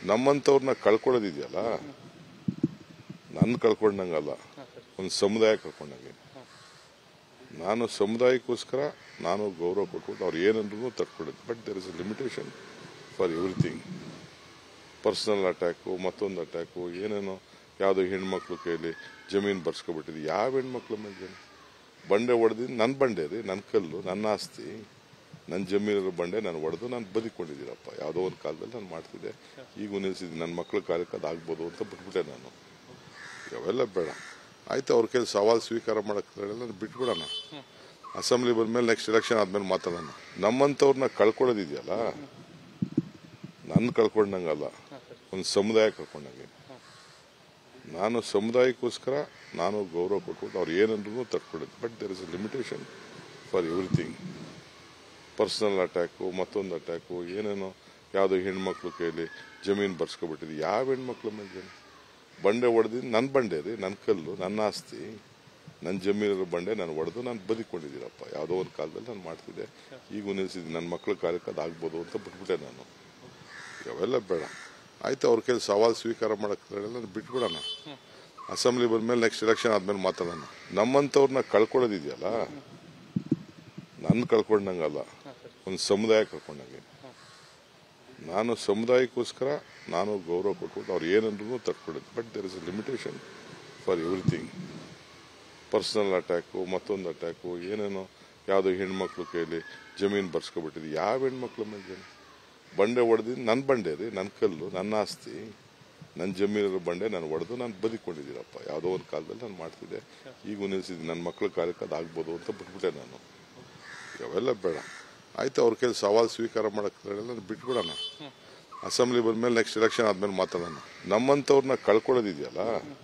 ನಮ್ಮಂಥವ್ರನ್ನ ಕಳ್ಕೊಳ್ಳೋದಿದೆಯಲ್ಲ ನನ್ನ ಕಳ್ಕೊಂಡಂಗಲ್ಲ ಒಂದು ಸಮುದಾಯ ಕಳ್ಕೊಂಡಂಗೆ ನಾನು ಸಮುದಾಯಕ್ಕೋಸ್ಕರ ನಾನು ಗೌರವ ಕೊಟ್ಬಿಟ್ಟು ಅವ್ರು ಏನಂದ್ರೂ ತಡ್ಕೊಳ್ಳೋದು but there is a limitation for everything personal attack ಮತ್ತೊಂದು ಅಟ್ಯಾಕು ಏನೇನೋ ಯಾವುದೋ ಹೆಣ್ಮಕ್ಳು ಕೈಲಿ ಜಮೀನು ಬರ್ಸ್ಕೊಬಿಟ್ಟಿದ್ದು ಯಾವ ಹೆಣ್ಮಕ್ಳು ಮೇಲೆ ಜನ ಬಂಡೆ ಹೊಡೆದಿದ್ದು ನನ್ನ ಬಂಡೆ ರೀ ನನ್ನ ಕಲ್ಲು ನನ್ನ ಆಸ್ತಿ ನನ್ನ ಜಮೀನಿರೋ ಬಂಡೆ ನಾನು ಹೊಡೆದು ನಾನು ಬದುಕೊಂಡಿದ್ದೀನಪ್ಪ ಯಾವುದೋ ಒಂದು ಕಾಲದಲ್ಲಿ ನಾನು ಮಾಡ್ತಿದ್ದೆ ಈಗ ನಿಲ್ಸಿದ್ದೀನಿ ನನ್ನ ಮಕ್ಳ ಕಾಲಕ್ಕೆ ಅದಾಗ್ಬೋದು ಅಂತ ಬಿಟ್ಬಿಟ್ಟೆ ನಾನು ಅವೆಲ್ಲ ಬೇಡ ಆಯ್ತು ಅವ್ರ ಕೈಲಿ ಸವಾಲು ಸ್ವೀಕಾರ ಮಾಡಕ್ಕೆ ನಾನು ಬಿಟ್ಬಿಡೋಣ ಅಸೆಂಬ್ಲಿ ಬಂದ್ಮೇಲೆ ನೆಕ್ಸ್ಟ್ ಎಲೆಕ್ಷನ್ ಆದ್ಮೇಲೆ ಮಾತಾಡೋಣ ನಮ್ಮಂಥವ್ರನ್ನ ಕಳ್ಕೊಳ್ಳೋದಿದೆಯಲ್ಲ ನನ್ನ ಕಳ್ಕೊಂಡಂಗಲ್ಲ ಒಂದು ಸಮುದಾಯ ಕಳ್ಕೊಂಡಂಗೆ ನಾನು ಸಮುದಾಯಕ್ಕೋಸ್ಕರ ನಾನು ಗೌರವ ಕೊಟ್ಬಿಟ್ಟು ಅವ್ರು ಏನಂದ್ರೂ ತಡ್ಕೊಳ್ಳೋದು but there is a limitation for everything personal attack ಮತ್ತೊಂದು ಅಟ್ಯಾಕು ಏನೇನೋ ಯಾವುದೋ ಹೆಣ್ಮಕ್ಳು ಕೈಲಿ ಜಮೀನು ಬರ್ಸ್ಕೊಬಿಟ್ಟಿದ್ದು ಯಾವ ಹೆಣ್ಮಕ್ಳ ಮೇಲೆ ಜನ ಬಂಡೆ ಹೊಡೆದಿದ್ದು ನನ್ನ ಬಂಡೆ ರೀ ನನ್ನ ಕಲ್ಲು ನನ್ನ ಆಸ್ತಿ ನನ್ನ ಜಮೀನಿರೋ ಬಂಡೆ ನಾನು ಹೊಡೆದು ನಾನು ಬದುಕೊಂಡಿದ್ದೀನಪ್ಪ ಯಾವುದೋ ಒಂದು ಕಾಲದಲ್ಲಿ ನಾನು ಮಾಡ್ತಿದ್ದೆ ಈಗ ನಿಲ್ಸಿದ್ದೀನಿ ನನ್ನ ಮಕ್ಳ ಕಾಲಕ್ಕೆ ಅದಾಗ್ಬೋದು ಅಂತ ಬಿಟ್ಬಿಟ್ಟೆ ನಾನು ಅವೆಲ್ಲ ಬೇಡ ಆಯ್ತು ಅವ್ರ ಕೈಲಿ ಸವಾಲು ಸ್ವೀಕಾರ ಮಾಡಕ್ಕೆ ನಾನು ಬಿಟ್ಬಿಡೋಣ ಅಸೆಂಬ್ಲಿ ಬಂದ್ಮೇಲೆ ನೆಕ್ಸ್ಟ್ ಎಲೆಕ್ಷನ್ ಆದ್ಮೇಲೆ ಮಾತಾಡೋಣ ನಮ್ಮಂಥವ್ರನ್ನ ಕಳ್ಕೊಳ್ಳೋದಿದೆಯಲ್ಲ ನನ್ನ ಕಳ್ಕೊಂಡಂಗಲ್ಲ ಒಂದು ಸಮುದಾಯ ಕಳ್ಕೊಂಡಂಗೆ ನಾನು ಸಮುದಾಯಕ್ಕೋಸ್ಕರ ನಾನು ಗೌರವ ಕೊಟ್ಬಿಟ್ಟು ಅವ್ರು ಏನಂದ್ರೂ ತಡ್ಕೊಳ್ಳೋದು but there is a limitation for everything personal attack ಮತ್ತೊಂದು ಅಟ್ಯಾಕು ಏನೇನೋ ಯಾವುದೋ ಹೆಣ್ಮಕ್ಳು ಕೈಲಿ ಜಮೀನು ಬರ್ಸ್ಕೊಬಿಟ್ಟಿದ್ದು ಯಾವ ಹೆಣ್ಮಕ್ಳ ಮೇಲೆ ಜನ ಬಂಡೆ ಹೊಡೆದಿದ್ದು ನನ್ನ ಬಂಡೆ ರೀ ನನ್ನ ಕಲ್ಲು ನನ್ನ ಆಸ್ತಿ ನನ್ನ ಜಮೀನಿರೋ ಬಂಡೆ ನಾನು ಹೊಡೆದು ನಾನು ಬದುಕೊಂಡಿದ್ದೀನಪ್ಪ ಯಾವುದೋ ಒಂದು ಕಾಲದಲ್ಲಿ ನಾನು ಮಾಡ್ತಿದ್ದೆ ಈಗ ನಿಲ್ಸಿದ್ದೀನಿ ನನ್ನ ಮಕ್ಳ ಕಾಲಕ್ಕೆ ಅದಾಗ್ಬೋದು ಅಂತ ಬಿಟ್ಬಿಟ್ಟೆ ನಾನು ಅವೆಲ್ಲ ಬೇಡ ಆಯ್ತು ಅವ್ರ ಕೈಲಿ ಸವಾಲು ಸ್ವೀಕಾರ ಮಾಡಕ್ಕೆ ನಾನು ಬಿಟ್ಬಿಡೋಣ ಅಸೆಂಬ್ಲಿ ಬಂದ್ಮೇಲೆ ನೆಕ್ಸ್ಟ್ ಎಲೆಕ್ಷನ್ ಆದ್ಮೇಲೆ ಮಾತಾಡೋಣ ನಮ್ಮಂಥವ್ರನ್ನ ಕಳ್ಕೊಳ್ಳೋದಿದೆಯಲ್ಲ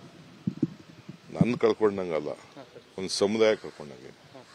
ನನ್ನ ಕಳ್ಕೊಂಡಂಗಲ್ಲ ಒಂದು ಸಮುದಾಯ ಕಳ್ಕೊಂಡಂಗೆ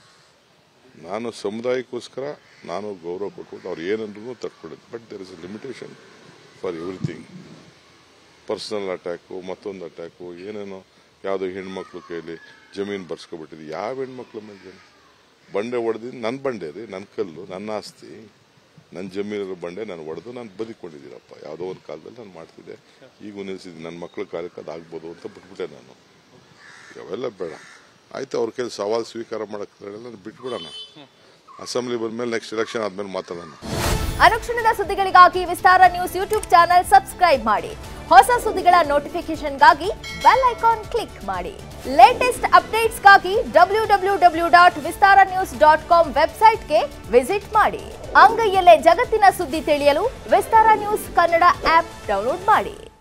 ನಾನು ಸಮುದಾಯಕ್ಕೋಸ್ಕರ ನಾನು ಗೌರವ ಕೊಟ್ಬಿಟ್ಟು ಅವ್ರು ಏನಂದ್ರೂ ತಡ್ಕೊಳ್ಳೋದು but there is a limitation for everything personal attack ಮತ್ತೊಂದು ಅಟ್ಯಾಕು ಏನೇನೋ ಯಾವುದೋ ಹೆಣ್ಮಕ್ಳು ಕೈಲಿ ಜಮೀನು ಬರ್ಸ್ಕೊಬಿಟ್ಟಿದ್ದು ಯಾವ ಹೆಣ್ಮಕ್ಳ ಮೇಲೆ ಜನ ಬಂಡೆ ಹೊಡೆದಿದ್ದು ನನ್ನ ಬಂಡೆ ರೀ ನನ್ನ ಕಲ್ಲು ನನ್ನ ಆಸ್ತಿ ನನ್ನ ಜಮೀನಿರೋ ಬಂಡೆ ನಾನು ಹೊಡೆದು ನಾನು ಬದುಕೊಂಡಿದ್ದೀನಪ್ಪ ಯಾವುದೋ ಒಂದು ಕಾಲದಲ್ಲಿ ನಾನು ಮಾಡ್ತಿದ್ದೆ ಈಗ ನಿಲ್ಸಿದ್ದೀನಿ ನನ್ನ ಮಕ್ಳ ಕಾಲಕ್ಕೆ ಅದಾಗ್ಬೋದು ಅಂತ ಬಿಟ್ಬಿಟ್ಟೆ ನಾನು ಅವೆಲ್ಲ ಬೇಡ ಆಯ್ತು ಅವ್ರ ಕೈಲಿ ಸವಾಲು ಸ್ವೀಕಾರ ಮಾಡಕ್ಕೆ ನಾನು ಬಿಟ್ಬಿಡೋಣ ಅಸೆಂಬ್ಲಿ ಬಂದ್ಮೇಲೆ ನೆಕ್ಸ್ಟ್ ಎಲೆಕ್ಷನ್ ಆದ್ಮೇಲೆ ಮಾತಾಡೋಣ ಅನುಕ್ಷಣದ ಸುದ್ದಿಗಳಿಗಾಗಿ Vistara news YouTube channel subscribe ಮಾಡಿ ಹೊಸ ಸುದ್ದಿಗಳ ನೋಟಿಫಿಕೇಶನ್ಗಾಗಿ ಬೆಲ್ ಐಕಾನ್ ಕ್ಲಿಕ್ ಮಾಡಿ ಲೇಟೆಸ್ಟ್ ಅಪ್ಡೇಟ್ಸ್ಗಾಗಿ W W W dot Vistara news dot com ವೆಬ್ಸೈಟ್ಗೆ ವಿಸಿಟ್ ಮಾಡಿ ಅಂಗೈಯಲ್ಲೇ ಜಗತ್ತಿನ ಸುದ್ದಿ ತಿಳಿಯಲು Vistara news Kannada app download ಮಾಡಿ